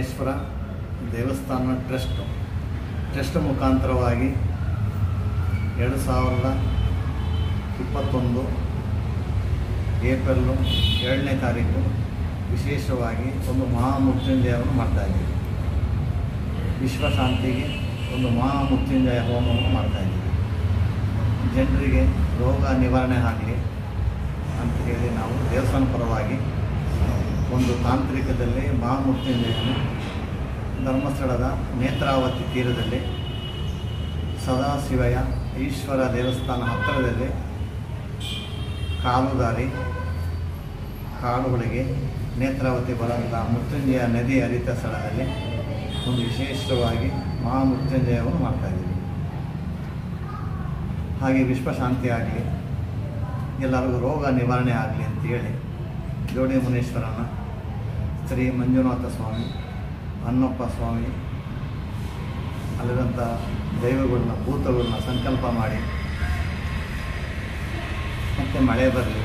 ಮುನೇಶ್ವರ ದೇವಸ್ಥಾನ trust trust ಮುಖಾಂತರವಾಗಿ ಎರಡು ಸಾವಿರದ ಇಪ್ಪತ್ತೊಂದು ಏಪ್ರಿಲ್ಲು ಎರಡನೇ ತಾರೀಕು ವಿಶೇಷವಾಗಿ ಒಂದು ಮಹಾಮೃತ್ಯುಂಜಯವನ್ನು ಮಾಡ್ತಾಯಿದ್ದೀವಿ ವಿಶ್ವಶಾಂತಿಗೆ ಒಂದು ಮಹಾಮೃತ್ಯುಂಜಯ ಹೋಮವನ್ನು ಮಾಡ್ತಾಯಿದ್ದೀವಿ ಜನರಿಗೆ ರೋಗ ನಿವಾರಣೆ ಆಗಲಿ ಅಂತ ಹೇಳಿ ನಾವು ದೇವಸ್ಥಾನ ಪರವಾಗಿ ಒಂದು ತಾಂತ್ರಿಕದಲ್ಲಿ ಮಹಾಮೃತ್ಯುಂಜಯವನ್ನು ಧರ್ಮಸ್ಥಳದ ನೇತ್ರಾವತಿ ತೀರದಲ್ಲಿ ಸದಾಶಿವಯ ಈಶ್ವರ ದೇವಸ್ಥಾನ ಹತ್ತಿರದಲ್ಲಿ ಕಾಲುದಾರಿ ಕಾಡುಗಳಿಗೆ ನೇತ್ರಾವತಿ ಬರುವಂಥ ಮೃತ್ಯುಂಜಯ ನದಿ ಹರಿತ ಸ್ಥಳದಲ್ಲಿ ಒಂದು ವಿಶೇಷವಾಗಿ ಮಹಾಮೃತ್ಯುಂಜಯವನ್ನು ಮಾಡ್ತಾಯಿದ್ದೀವಿ ಹಾಗೆ ವಿಶ್ವಶಾಂತಿ ಆಗಲಿ ಎಲ್ಲರಿಗೂ ರೋಗ ನಿವಾರಣೆ ಆಗಲಿ ಅಂತೇಳಿ ಜೋಡಿ ಮುನೇಶ್ವರನ ಶ್ರೀ ಮಂಜುನಾಥ ಸ್ವಾಮಿ ಅನ್ನಪ್ಪ ಸ್ವಾಮಿ ಅಲ್ಲಿರೋಂಥ ದೈವಗಳನ್ನ ಭೂತಗಳನ್ನ ಸಂಕಲ್ಪ ಮಾಡಿ ಮತ್ತು ಮಳೆ ಬರಲಿ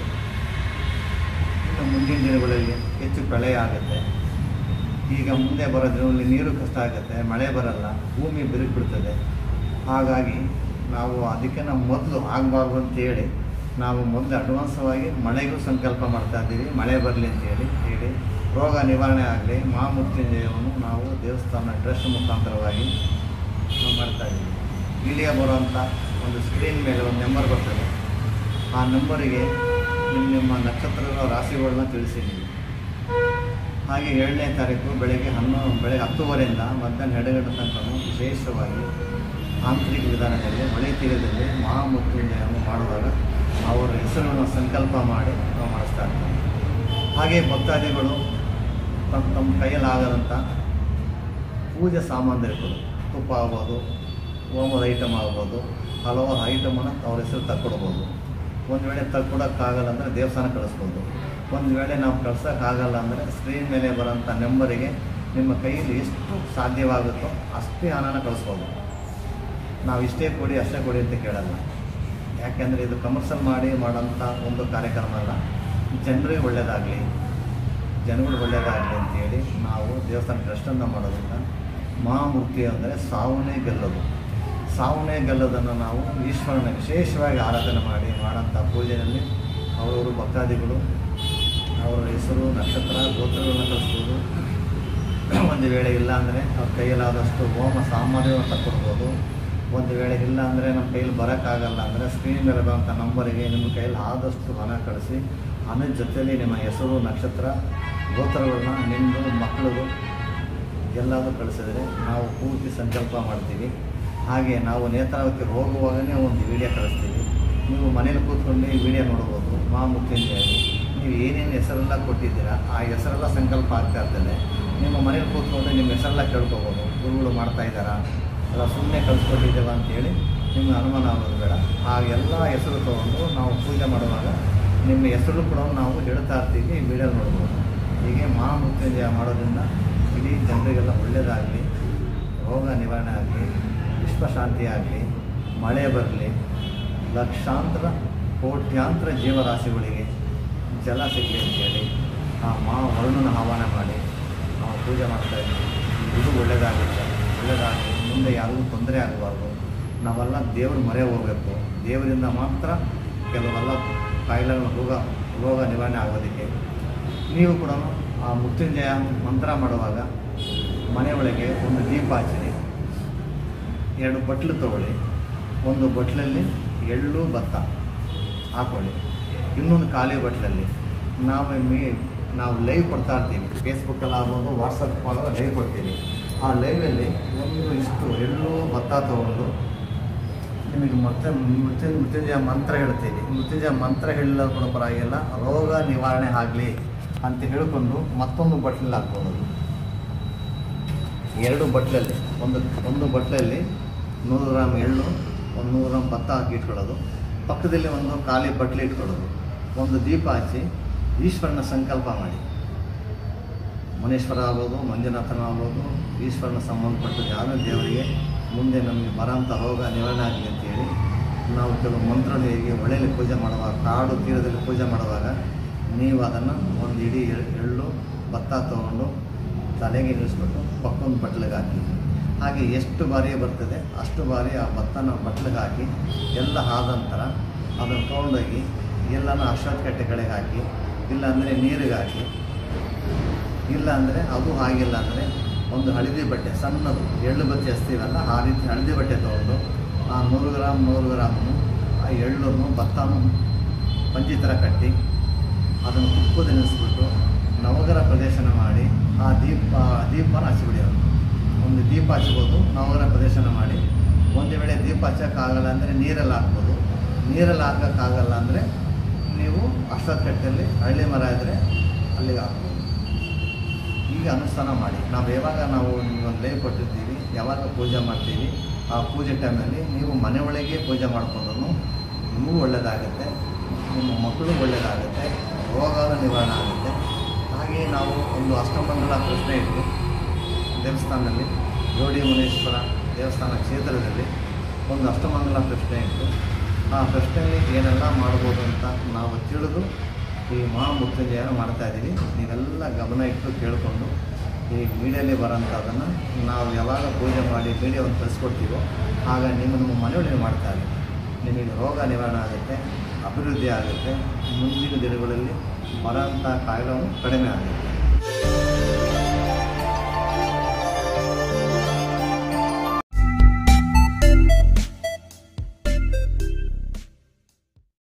ಇನ್ನು ಮುಂದಿನ ದಿನಗಳಲ್ಲಿ ಹೆಚ್ಚು ಪ್ರಳಯ ಆಗುತ್ತೆ ಈಗ ಮುಂದೆ ಬರೋ ದಿನಗಳಲ್ಲಿ ನೀರು ಕಷ್ಟ ಆಗುತ್ತೆ ಮಳೆ ಬರಲ್ಲ ಭೂಮಿ ಬಿರುಕು ಬಿಡ್ತದೆ ಹಾಗಾಗಿ ನಾವು ಅದಕ್ಕೆ ನಾವು ಮೊದಲು ಆಗಬಾರ್ದು ಅಂತೇಳಿ ನಾವು ಮೊದಲು ಅಡ್ವಾನ್ಸವಾಗಿ ಮಳೆಗೂ ಸಂಕಲ್ಪ ಮಾಡ್ತಾ ಇದ್ದೀವಿ ಮಳೆ ಬರಲಿ ಅಂತೇಳಿ ಹೇಳಿ ರೋಗ ನಿವಾರಣೆ ಆಗಲಿ ಮಹಾಮೃತ್ಯುಂಜಯವನ್ನು ನಾವು ದೇವಸ್ಥಾನ ಟ್ರಸ್ಟ್ ಮುಖಾಂತರವಾಗಿ ನಾವು ಮಾಡ್ತಾ ಇದ್ದೀವಿ ಇಲ್ಲಿಗೆ ಬರುವಂಥ ಒಂದು ಸ್ಕ್ರೀನ್ ಮೇಲೆ ಒಂದು ನಂಬರ್ ಬರ್ತದೆ ಆ ನಂಬರಿಗೆ ನಿಮ್ಮ ನಿಮ್ಮ ನಕ್ಷತ್ರದ ರಾಶಿಗಳನ್ನ ತಿಳಿಸಿದ್ದೀವಿ ಹಾಗೆ ಏಳನೇ ತಾರೀಕು ಬೆಳಗ್ಗೆ ಹನ್ನೊಂದು ಬೆಳಗ್ಗೆ ಹತ್ತುವರೆಯಿಂದ ಮಧ್ಯಾಹ್ನ ಎರಡು ಗಂಟೆ ತನಕ ವಿಶೇಷವಾಗಿ ಆಂತರಿಕ ವಿಧಾನದಲ್ಲಿ ಮಳೆ ತೀರದಲ್ಲಿ ಮಹಾಮೃತ್ಯುಂಜಯವನ್ನು ಮಾಡುವಾಗ ಅವರ ಹೆಸರನ್ನು ಸಂಕಲ್ಪ ಮಾಡಿ ನಾವು ಮಾಡಿಸ್ತಾ ಇರ್ತೀವಿ ಹಾಗೆ ಭಕ್ತಾದಿಗಳು ತಮ್ಮ ತಮ್ಮ ಕೈಯಲ್ಲಾಗದಂಥ ಪೂಜೆ ಸಾಮಗ್ರಿಗಳು ತುಪ್ಪ ಆಗ್ಬೋದು ಹೋಮದ ಐಟಮ್ ಆಗ್ಬೋದು ಹಲವಾರು ಐಟಮನ್ನು ಅವ್ರ ಹೆಸರು ತಕ್ಕೊಡ್ಬೋದು ಒಂದು ವೇಳೆ ತಕ್ಕೊಡೋಕ್ಕಾಗಲ್ಲ ಅಂದರೆ ದೇವಸ್ಥಾನ ಕಳಿಸ್ಬೋದು ಒಂದು ವೇಳೆ ನಾವು ಕಳ್ಸೋಕ್ಕಾಗಲ್ಲ ಅಂದರೆ ಸ್ಕ್ರೀನ್ ಮೇಲೆ ಬರೋಂಥ ನಂಬರಿಗೆ ನಿಮ್ಮ ಕೈಯಲ್ಲಿ ಎಷ್ಟು ಸಾಧ್ಯವಾಗುತ್ತೋ ಅಷ್ಟೇ ಹಣನ ಕಳಿಸ್ಬೋದು ನಾವು ಇಷ್ಟೇ ಕೊಡಿ ಅಷ್ಟೇ ಕೊಡಿ ಅಂತ ಕೇಳಲ್ಲ ಯಾಕೆಂದರೆ ಇದು ಕಮರ್ಷಿಯಲ್ ಮಾಡಿ ಮಾಡೋಂಥ ಒಂದು ಕಾರ್ಯಕ್ರಮ ಅಲ್ಲ ಜನರಿಗೆ ಒಳ್ಳೆಯದಾಗಲಿ ಜನಗಳು ಒಳ್ಳೆಯದಾಗಲಿ ಅಂತೇಳಿ ನಾವು ದೇವಸ್ಥಾನ ಟ್ರಸ್ಟನ್ನು ಮಾಡೋದ್ರಿಂದ ಮಹಾಮೂರ್ತಿ ಅಂದರೆ ಸಾವನ್ನೇ ಗೆಲ್ಲೋದು ಸಾವನ್ನೇ ಗೆಲ್ಲೋದನ್ನು ನಾವು ಈಶ್ವರನ ವಿಶೇಷವಾಗಿ ಆರಾಧನೆ ಮಾಡಿ ಮಾಡೋಂಥ ಪೂಜೆಯಲ್ಲಿ ಅವರವರು ಭಕ್ತಾದಿಗಳು ಅವರ ಹೆಸರು ನಕ್ಷತ್ರ ಗೋತ್ರಗಳನ್ನ ಕಳಿಸ್ಬೋದು ಒಂದು ವೇಳೆ ಇಲ್ಲ ಅಂದರೆ ಅವ್ರ ಕೈಯಲ್ಲಾದಷ್ಟು ಹೋಮ ಸಾಮಾನ್ಯವನ್ನು ತಕ್ಕೊಡ್ಬೋದು ಒಂದು ವೇಳೆ ಇಲ್ಲ ಅಂದರೆ ನಮ್ಮ ಕೈಯಲ್ಲಿ ಬರೋಕ್ಕಾಗಲ್ಲ ಅಂದರೆ ಸ್ಕ್ರೀನ್ ಮೇಲೆ ಬರೋಂಥ ನಂಬರಿಗೆ ನಿಮ್ಮ ಕೈಯಲ್ಲಿ ಆದಷ್ಟು ಹಣ ಕಳಿಸಿ ಹಣದ ಜೊತೆಯಲ್ಲಿ ನಿಮ್ಮ ಹೆಸರು ನಕ್ಷತ್ರ ಗೋತ್ರಗಳನ್ನ ನಿಮ್ಮದು ಮಕ್ಕಳದು ಎಲ್ಲದೂ ಕಳಿಸಿದ್ರೆ ನಾವು ಪೂರ್ತಿ ಸಂಕಲ್ಪ ಮಾಡ್ತೀವಿ ಹಾಗೆ ನಾವು ನೇತ್ರಾವತಿ ಹೋಗುವಾಗಲೇ ಒಂದು ವಿಡಿಯೋ ಕಳಿಸ್ತೀವಿ ನೀವು ಮನೇಲಿ ಕೂತ್ಕೊಂಡು ಈ ವಿಡಿಯೋ ನೋಡ್ಬೋದು ಮಹಾಮುಖ್ಯಂಜಯರು ನೀವು ಏನೇನು ಹೆಸರೆಲ್ಲ ಕೊಟ್ಟಿದ್ದೀರಾ ಆ ಹೆಸರೆಲ್ಲ ಸಂಕಲ್ಪ ಆಗ್ತಾ ಇರ್ತದೆ ನಿಮ್ಮ ಮನೇಲಿ ಕೂತ್ಕೊಂಡು ನಿಮ್ಮ ಹೆಸರೆಲ್ಲ ಕೇಳ್ಕೊಬೋದು ಗುರುಗಳು ಮಾಡ್ತಾ ಇದ್ದಾರಾ ಅಲ್ಲ ಸುಮ್ಮನೆ ಕಳಿಸ್ಕೊಟ್ಟಿದ್ದೇವೆ ಅಂತೇಳಿ ನಿಮ್ಗೆ ಅನುಮಾನ ಆಗೋದು ಬೇಡ ಆ ಎಲ್ಲ ಹೆಸರು ತೊಗೊಂಡು ನಾವು ಪೂಜೆ ಮಾಡುವಾಗ ನಿಮ್ಮ ಹೆಸರು ಕೂಡ ನಾವು ಹೇಳ್ತಾ ಇರ್ತೀವಿ ಈ ವಿಡಿಯೋ ನೋಡ್ಬೋದು ಹೀಗೆ ಮಹಾಮೃತ್ಯುಂಜಯ ಮಾಡೋದ್ರಿಂದ ಇಡೀ ಜನರಿಗೆಲ್ಲ ಒಳ್ಳೆಯದಾಗಲಿ ರೋಗ ನಿವಾರಣೆ ಆಗಲಿ ವಿಶ್ವಶಾಂತಿ ಆಗಲಿ ಮಳೆ ಬರಲಿ ಲಕ್ಷಾಂತರ ಕೋಟ್ಯಾಂತರ ಜೀವರಾಶಿಗಳಿಗೆ ಜಲ ಸಿಗಲಿ ಅಂತೇಳಿ ಆ ಮಾ ವರುಣನ ಆಹ್ವಾನ ಮಾಡಿ ನಾವು ಪೂಜೆ ಮಾಡ್ತಾ ಇದ್ದೀವಿ ಇದು ಒಳ್ಳೆಯದಾಗುತ್ತೆ ಒಳ್ಳೆಯದಾಗಲಿ ಮುಂದೆ ಯಾರಿಗೂ ತೊಂದರೆ ಆಗಬಾರ್ದು ನಾವೆಲ್ಲ ದೇವ್ರ ಮೊರೆ ಹೋಗಬೇಕು ದೇವರಿಂದ ಮಾತ್ರ ಕೆಲವೆಲ್ಲ ಕಾಯಿಲೆಗಳ ರೋಗ ರೋಗ ನಿವಾರಣೆ ಆಗೋದಕ್ಕೆ ನೀವು ಕೂಡ ಆ ಮೃತ್ಯುಂಜಯ ಮಂತ್ರ ಮಾಡುವಾಗ ಮನೆಯೊಳಗೆ ಒಂದು ದೀಪ ಹಚ್ಚಿರಿ ಎರಡು ಬಟ್ಲು ತಗೊಳ್ಳಿ ಒಂದು ಬಟ್ಲಲ್ಲಿ ಎಳ್ಳು ಭತ್ತ ಹಾಕೊಳ್ಳಿ ಇನ್ನೊಂದು ಖಾಲಿ ಬಟ್ಲಲ್ಲಿ ನಾವು ಮೀ ನಾವು ಲೈವ್ ಕೊಡ್ತಾ ಇರ್ತೀವಿ ಫೇಸ್ಬುಕ್ಕಲ್ಲಿ ಆಗ್ಬೋದು ವಾಟ್ಸಪ್ ಮಾಡೋ ಲೈವ್ ಕೊಡ್ತೀವಿ ಆ ಲೈವಲ್ಲಿ ಒಂದು ಇಷ್ಟು ಎಳ್ಳು ಭತ್ತ ತೊಗೊಂಡು ನಿಮಗೆ ಮತ್ತೆ ಮೃತ್ಯು ಮೃತ್ಯುಂಜಯ ಮಂತ್ರ ಹೇಳ್ತೀವಿ ಮೃತ್ಯುಂಜಯ ಮಂತ್ರ ಹೇಳಿಲ್ಲ ಕೂಡ ಪರವಾಗಿಲ್ಲ ರೋಗ ನಿವಾರಣೆ ಆಗಲಿ ಅಂತ ಹೇಳ್ಕೊಂಡು ಮತ್ತೊಂದು ಬಟ್ಲಲ್ಲಿ ಹಾಕ್ಬೋದು ಎರಡು ಬಟ್ಲಲ್ಲಿ ಒಂದು ಒಂದು ಬಟ್ಲಲ್ಲಿ ನೂರು ಗ್ರಾಮ್ ಎಳ್ಳು ಒಂದು ನೂರು ಗ್ರಾಮ್ ಭತ್ತ ಹಾಕಿ ಇಟ್ಕೊಳ್ಳೋದು ಪಕ್ಕದಲ್ಲಿ ಒಂದು ಖಾಲಿ ಬಟ್ಲು ಇಟ್ಕೊಳ್ಳೋದು ಒಂದು ದೀಪ ಹಚ್ಚಿ ಈಶ್ವರನ ಸಂಕಲ್ಪ ಮಾಡಿ ಮುನೇಶ್ವರ ಆಗ್ಬೋದು ಮಂಜುನಾಥನ ಆಗ್ಬೋದು ಈಶ್ವರನ ಸಂಬಂಧಪಟ್ಟ ಯಾವ ದೇವರಿಗೆ ಮುಂದೆ ನಮಗೆ ಬರೋಂಥ ರೋಗ ನಿವಾರಣೆ ಆಗಲಿ ಅಂತೇಳಿ ನಾವು ಕೆಲವು ಮಂತ್ರಗಳಿಗೆ ಹೊಳೆಯಲ್ಲಿ ಪೂಜೆ ಮಾಡುವಾಗ ಕಾಡು ತೀರದಲ್ಲಿ ಪೂಜೆ ಮಾಡುವಾಗ ನೀವು ಅದನ್ನು ಒಂದು ಇಡೀ ಎಳ್- ಎಳ್ಳು ಭತ್ತ ತೊಗೊಂಡು ತಲೆಗೆ ನಿಲ್ಲಿಸ್ಬಿಟ್ಟು ಪಕ್ಕೊಂದು ಬಟ್ಲಿಗೆ ಹಾಕಿ ಹಾಗೆ ಎಷ್ಟು ಬಾರಿ ಬರ್ತದೆ ಅಷ್ಟು ಬಾರಿ ಆ ಭತ್ತನ ಬಟ್ಲಿಗೆ ಹಾಕಿ ಎಲ್ಲ ಆದ ನಂತರ ಅದನ್ನು ತೊಗೊಂಡೋಗಿ ಎಲ್ಲನ ಅಶ್ವತ್ಥಕಟ್ಟೆ ಕಡೆಗೆ ಹಾಕಿ ಇಲ್ಲಾಂದರೆ ನೀರಿಗೆ ಹಾಕಿ ಇಲ್ಲ ಅಂದರೆ ಅದು ಆಗಿಲ್ಲ ಅಂದರೆ ಒಂದು ಹಳದಿ ಬಟ್ಟೆ ಸಣ್ಣದು ಎಳ್ಳು ಬತ್ತಿ ಹಚ್ತೀವಲ್ಲ ಆ ರೀತಿ ಹಳದಿ ಬಟ್ಟೆ ತೊಗೊಂಡು ಆ ನೂರು ಗ್ರಾಮ್ ನೂರು ಗ್ರಾಮನ್ನು ಆ ಎಳ್ಳನ್ನು ಭತ್ತನೂ ಪಂಚಿ ಥರ ಕಟ್ಟಿ ಅದನ್ನು ತುಪ್ಪದ ನೆನೆಸ್ಬಿಟ್ಟು ನವಗರ ಪ್ರದರ್ಶನ ಮಾಡಿ ಆ ದೀಪ ದೀಪನ ಹಚ್ಚಿಬಿಡೋದು ಒಂದು ದೀಪ ಹಚ್ಬೋದು ನವಗರ ಪ್ರದರ್ಶನ ಮಾಡಿ ಒಂದು ವೇಳೆ ದೀಪ ಹಚ್ಚೋಕ್ಕಾಗಲ್ಲ ಅಂದರೆ ನೀರಲ್ಲಿ ಹಾಕ್ಬೋದು ನೀರಲ್ಲಿ ಹಾಕೋಕ್ಕಾಗಲ್ಲ ಅಂದರೆ ನೀವು ಅಶ್ವತ್ಥಕಟ್ಟೆಯಲ್ಲಿ ಹಳ್ಳಿ ಮರ ಇದ್ದರೆ ಅಲ್ಲಿಗೆ ಹಾಕ್ಬೋದು ಈಗ ಅನುಷ್ಠಾನ ಮಾಡಿ ನಾವು ಯಾವಾಗ ನಾವು ನಿಮ್ಗೊಂದು ಲೈವ್ ಕೊಟ್ಟಿರ್ತೀವಿ ಯಾವಾಗ ಪೂಜೆ ಮಾಡ್ತೀವಿ ಆ ಪೂಜೆ ಟೈಮಲ್ಲಿ ನೀವು ಮನೆ ಒಳಗೆ ಪೂಜೆ ಮಾಡ್ಕೊಂಡ್ರು ನಿಮಗೂ ಒಳ್ಳೆಯದಾಗುತ್ತೆ ನಿಮ್ಮ ಮಕ್ಕಳು ಒಳ್ಳೆಯದಾಗುತ್ತೆ ರೋಗದ ನಿವಾರಣೆ ಆಗುತ್ತೆ ಹಾಗೆಯೇ ನಾವು ಒಂದು ಅಷ್ಟಮಂಗಲ ಪ್ರಶ್ನೆ ಇಟ್ಟು ದೇವಸ್ಥಾನದಲ್ಲಿ ಜೋಡಿ ಮುನೇಶ್ವರ ದೇವಸ್ಥಾನ ಕ್ಷೇತ್ರದಲ್ಲಿ ಒಂದು ಅಷ್ಟಮಂಗಲ ಪ್ರಶ್ನೆ ಇಟ್ಟು ಆ ಪ್ರಶ್ನೆಯಲ್ಲಿ ಏನೆಲ್ಲ ಮಾಡ್ಬೋದು ಅಂತ ನಾವು ತಿಳಿದು ಈ ಮಹಾಮೃತ್ಯುಂಜಯನ ಮಾಡ್ತಾ ಇದ್ದೀವಿ ನೀವೆಲ್ಲ ಗಮನ ಇಟ್ಟು ಕೇಳಿಕೊಂಡು ಈ ಮೀಡಿಯಲ್ಲಿ ಬರೋಂಥದ್ದನ್ನು ನಾವು ಯಾವಾಗ ಪೂಜೆ ಮಾಡಿ ಮೀಡಿಯಾವನ್ನು ಕಳಿಸ್ಕೊಡ್ತೀವೋ ಆಗ ನಿಮ್ಮ ನಮ್ಮ ಮನೆಯೊಳಗೆ ಮಾಡ್ತಾ ಇದ್ದೀವಿ ನಿಮಗೆ ರೋಗ ನಿವಾರಣೆ ಆಗುತ್ತೆ ಅಭಿವೃದ್ಧಿ ಆಗುತ್ತೆ ಮುಂದಿನ ದಿನಗಳಲ್ಲಿ ಬರೋಂಥ ಕಾಯಿಲೆಗಳು ಕಡಿಮೆ ಆಗುತ್ತೆ